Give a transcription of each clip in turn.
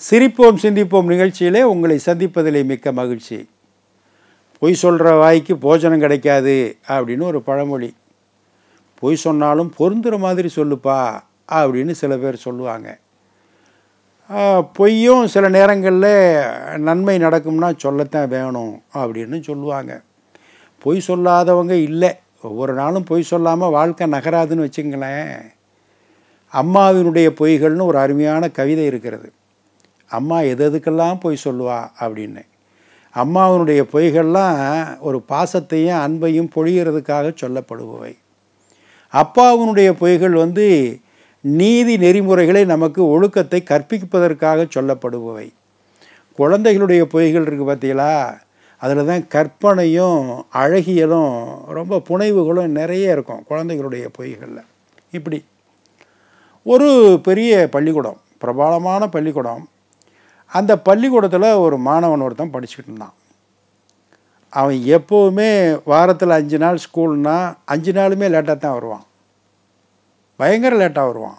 சிரிப்போம் சிந்திப்போம் நிகழ்ச்சியிலே உங்களை சந்திப்பதிலே மிக்க மகிழ்ச்சி பொய் சொல்கிற வாய்க்கு போஜனம் கிடைக்காது அப்படின்னு ஒரு பழமொழி பொய் சொன்னாலும் பொருந்துகிற மாதிரி சொல்லுப்பா அப்படின்னு சில பேர் சொல்லுவாங்க ஆஹ், பொய்யும் சில நேரங்களில் நன்மை நடக்கும்னா சொல்லத்தான் வேணும் அப்படின்னு சொல்லுவாங்க பொய் சொல்லாதவங்க இல்லை ஒவ்வொரு நாளும் பொய் சொல்லாமல் வாழ்க்கை நகராதுன்னு வச்சுங்களேன் அம்மாவினுடைய பொய்கள்னு ஒரு அருமையான கவிதை இருக்கிறது அம்மா எது எதுக்கெல்லாம் பொய் சொல்லுவா அப்படின்னு அம்மாவினுடைய பொய்கள்லாம் ஒரு பாசத்தையும் அன்பையும் பொழிகிறதுக்காக சொல்லப்படுபவை அப்பாவினுடைய பொய்கள் வந்து நீதி நெறிமுறைகளை நமக்கு ஒழுக்கத்தை கற்பிப்பதற்காக சொல்லப்படுபவை குழந்தைகளுடைய பொய்கள் இருக்குது பார்த்தீங்களா அதில் தான் கற்பனையும் அழகியலும் ரொம்ப புனைவுகளும் நிறைய இருக்கும் குழந்தைகளுடைய பொய்களில் இப்படி ஒரு பெரிய பள்ளிக்கூடம் பிரபலமான பள்ளிக்கூடம் அந்த பள்ளிக்கூடத்தில் ஒரு மாணவன் ஒருத்தன் படிச்சுக்கிட்டு இருந்தான் அவன் எப்போவுமே வாரத்தில் அஞ்சு நாள் ஸ்கூல்னா அஞ்சு நாளுமே லேட்டாக தான் வருவான் பயங்கர லேட்டாக வருவான்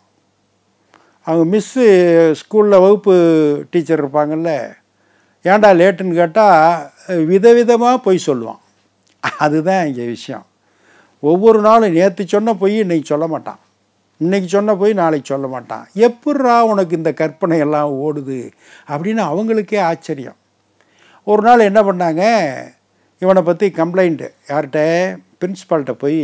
அவங்க மிஸ்ஸு ஸ்கூலில் வகுப்பு டீச்சர் இருப்பாங்கல்ல ஏன்டா லேட்டுன்னு கேட்டால் விதவிதமாக பொய் சொல்லுவான் அதுதான் இங்கே விஷயம் ஒவ்வொரு நாளும் நேற்று சொன்ன பொய் இன்னைக்கு சொல்ல மாட்டான் இன்னைக்கு சொன்ன போய் நாளைக்கு சொல்ல மாட்டான் எப்பட்றா உனக்கு இந்த கற்பனை எல்லாம் ஓடுது அப்படின்னு அவங்களுக்கே ஆச்சரியம் ஒரு நாள் என்ன பண்ணாங்க இவனை பற்றி கம்ப்ளைண்ட்டு யார்கிட்ட பிரின்ஸ்பால்கிட்ட போய்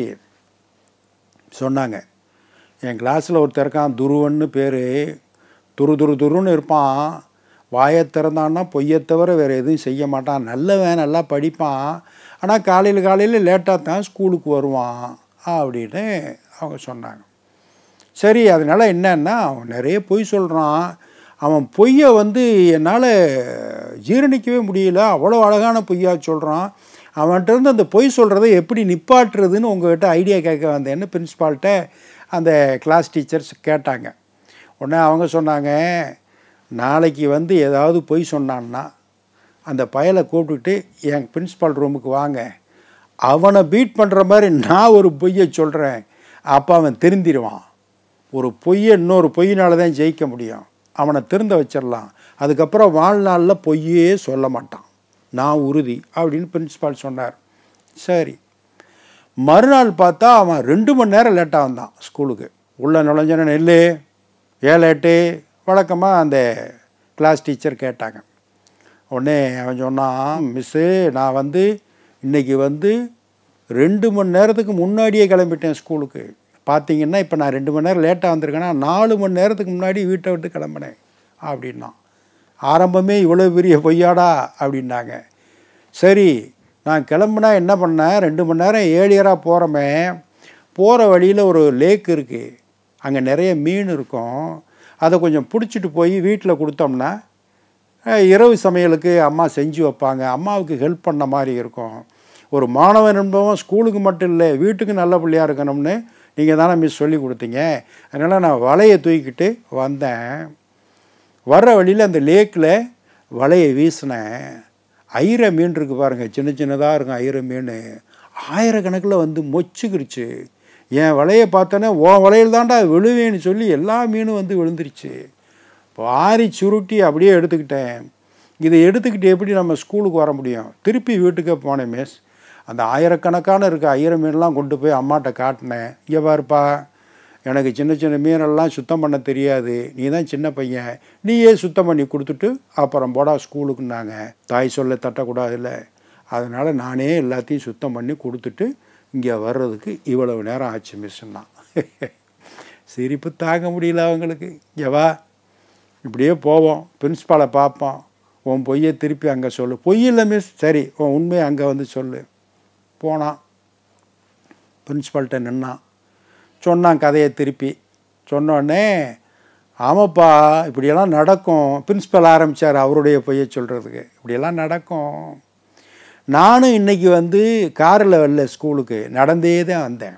சொன்னாங்க என் கிளாஸில் ஒருத்தர் இருக்கான் துருவன்னு பேர் துரு துரு துருன்னு இருப்பான் வாயை திறந்தான்னா பொய்யை தவிர வேறு எதுவும் செய்ய மாட்டான் நல்லவன் நல்லா படிப்பான் ஆனால் காலையில் காலையில் லேட்டாக தான் ஸ்கூலுக்கு வருவான் அப்படின்னு அவங்க சொன்னாங்க சரி அதனால் என்னன்னா அவன் நிறைய பொய் சொல்கிறான் அவன் பொய்யை வந்து என்னால் ஜீரணிக்கவே முடியல அவ்வளோ அழகான பொய்யா சொல்கிறான் அவன்கிட்ட இருந்து அந்த பொய் சொல்கிறத எப்படி நிப்பாட்டுறதுன்னு உங்கள்கிட்ட ஐடியா கேட்க வந்தேன்னு பிரின்ஸ்பால்கிட்ட அந்த கிளாஸ் டீச்சர்ஸ் கேட்டாங்க உடனே அவங்க சொன்னாங்க நாளைக்கு வந்து ஏதாவது பொய் சொன்னான்னா அந்த பயலை கூப்பிட்டுட்டு என் பிரின்ஸ்பால் ரூமுக்கு வாங்க அவனை பீட் பண்ணுற மாதிரி நான் ஒரு பொய்யை சொல்கிறேன் அப்போ அவன் திருந்திடுவான் ஒரு பொய்யை இன்னொரு பொய்யினால தான் ஜெயிக்க முடியும் அவனை திருந்த வச்சிடலாம் அதுக்கப்புறம் வாழ்நாளில் பொய்யே சொல்ல மாட்டான் நான் உறுதி அப்படின்னு பிரின்ஸ்பால் சொன்னார் சரி மறுநாள் பார்த்தா அவன் ரெண்டு மணி நேரம் லேட்டாக வந்தான் ஸ்கூலுக்கு உள்ளே நுழைஞ்சன நெல் ஏன் லேட்டு வழக்கமாக அந்த கிளாஸ் டீச்சர் கேட்டாங்க உடனே அவன் சொன்னான் மிஸ்ஸு நான் வந்து இன்னைக்கு வந்து ரெண்டு மணி நேரத்துக்கு முன்னாடியே கிளம்பிட்டேன் ஸ்கூலுக்கு பார்த்தீங்கன்னா இப்போ நான் ரெண்டு மணி நேரம் லேட்டாக வந்திருக்கேன்னா நாலு மணி நேரத்துக்கு முன்னாடி வீட்டை விட்டு கிளம்பினேன் அப்படின்னா ஆரம்பமே இவ்வளோ பெரிய பொய்யாடா அப்படின்னாங்க சரி நான் கிளம்புனா என்ன பண்ணேன் ரெண்டு மணி நேரம் ஏழியராக போகிறோமே போகிற வழியில் ஒரு லேக் இருக்குது அங்கே நிறைய மீன் இருக்கும் அதை கொஞ்சம் பிடிச்சிட்டு போய் வீட்டில் கொடுத்தோம்னா அஹ், இரவு சமையலுக்கு அம்மா செஞ்சு வைப்பாங்க அம்மாவுக்கு ஹெல்ப் பண்ண மாதிரி இருக்கும் ஒரு மாணவன் என்பவன் ஸ்கூலுக்கு மட்டும் இல்லை வீட்டுக்கு நல்ல பிள்ளையாக இருக்கணும்னு நீங்கள் தானே மிஸ் சொல்லி கொடுத்தீங்க அதனால் நான் வலையை தூக்கிட்டு வந்தேன் வர்ற வழியில் அந்த லேக்கில் வலையை வீசினேன் ஐர மீன் இருக்கு பாருங்கள் சின்ன சின்னதாக இருக்கும் ஐர மீன் ஆயிரக்கணக்கில் வந்து மொச்சுக்கிருச்சு என் வலையை பார்த்தோன்னே உன் வலையில் தான்டா விழுவேன்னு சொல்லி எல்லா மீனும் வந்து விழுந்துருச்சு வாரி சுருட்டி அப்படியே எடுத்துக்கிட்டேன் இதை எடுத்துக்கிட்டு எப்படி நம்ம ஸ்கூலுக்கு வர முடியும் திருப்பி வீட்டுக்கே போனேன் மிஸ் அந்த ஆயிரக்கணக்கான இருக்க ஆயிரம் மீன்லாம் கொண்டு போய் அம்மாட்ட காட்டினேன் இங்கே பாருப்பா எனக்கு சின்ன சின்ன மீனெல்லாம் சுத்தம் பண்ண தெரியாது நீ தான் சின்ன பையன் நீயே சுத்தம் பண்ணி கொடுத்துட்டு அப்புறம் போடா ஸ்கூலுக்குன்னாங்க தாய் சொல்ல தட்டக்கூடாதுல்ல அதனால் நானே எல்லாத்தையும் சுத்தம் பண்ணி கொடுத்துட்டு இங்கே வர்றதுக்கு இவ்வளவு நேரம் ஆச்சு மிஸ்ஸுன்னா சிரிப்பு தாங்க முடியல அவங்களுக்கு இங்கே வா இப்படியே போவோம் பிரின்ஸ்பாலை பார்ப்போம் உன் பொய்யை திருப்பி அங்கே சொல்லு பொய் இல்லை மிஸ் சரி உன் உண்மையை அங்கே வந்து சொல்லு போனான் பிரின்ஸ்பால்கிட்ட நின்னான் சொன்னான் கதையை திருப்பி சொன்னோடனே ஆமாப்பா இப்படியெல்லாம் நடக்கும் பிரின்ஸ்பல் ஆரம்பித்தார் அவருடைய பொய்யை சொல்கிறதுக்கு இப்படியெல்லாம் நடக்கும் நானும் இன்றைக்கி வந்து காரில் வரல ஸ்கூலுக்கு நடந்தே தான் வந்தேன்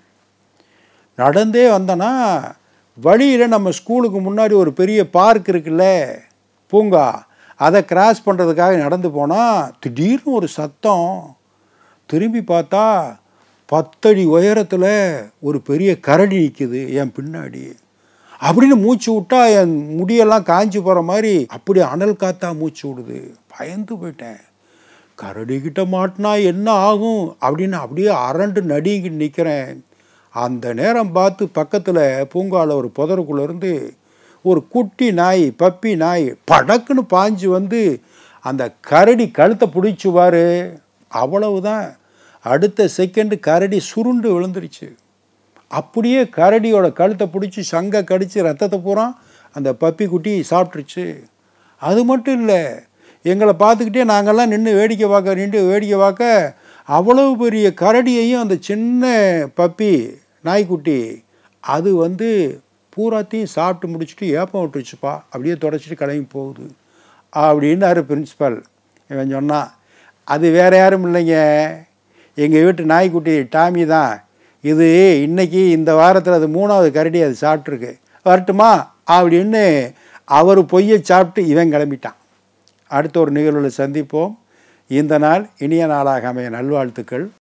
நடந்தே வந்தேன்னா வழியில் நம்ம ஸ்கூலுக்கு முன்னாடி ஒரு பெரிய பார்க் இருக்குல்ல பூங்கா அதை கிராஸ் பண்ணுறதுக்காக நடந்து போனால் திடீர்னு ஒரு சத்தம் திரும்பி பார்த்தா பத்தடி உயரத்தில் ஒரு பெரிய கரடி நிற்குது என் பின்னாடி அப்படின்னு மூச்சு விட்டா என் முடியெல்லாம் காஞ்சி போகிற மாதிரி அப்படி அனல் காத்தா மூச்சு விடுது பயந்து போயிட்டேன் கரடிக்கிட்ட மாட்டினா என்ன ஆகும் அப்படின்னு அப்படியே அரண்டு நடிங்கி நிற்கிறேன் அந்த நேரம் பார்த்து பக்கத்தில் பூங்காவில் ஒரு புதருக்குள்ள இருந்து ஒரு குட்டி நாய் பப்பி நாய் படக்குன்னு பாஞ்சு வந்து அந்த கரடி கழுத்தை பிடிச்சி பாரு அவ்வளவுதான் அடுத்த செகண்டு கரடி சுருண்டு விழுந்துருச்சு அப்படியே கரடியோட கழுத்தை பிடிச்சி சங்கை கடித்து ரத்தத்தை பூரா அந்த பப்பி குட்டி சாப்பிட்ருச்சு அது மட்டும் இல்லை எங்களை பார்த்துக்கிட்டே நாங்கள்லாம் நின்று வேடிக்கை பார்க்க நின்று வேடிக்கை பார்க்க அவ்வளவு பெரிய கரடியையும் அந்த சின்ன பப்பி நாய்க்குட்டி அது வந்து பூராத்தையும் சாப்பிட்டு முடிச்சுட்டு ஏப்பம் விட்டுருச்சுப்பா அப்படியே தொடச்சிட்டு கிளம்பி போகுது அப்படின்னாரு பிரின்ஸிபல் இவன் சொன்னான் அது வேறு யாரும் இல்லைங்க எங்கள் வீட்டு நாய்க்குட்டி டாமி தான் இது இன்னைக்கு இந்த வாரத்தில் அது மூணாவது கரடி அது சாப்பிட்ருக்கு வரட்டுமா அப்படின்னு அவர் பொய்யை சாப்பிட்டு இவன் கிளம்பிட்டான் அடுத்த ஒரு நிகழ்வில் சந்திப்போம் இந்த நாள் இனிய நாளாக அமைய நல்வாழ்த்துக்கள்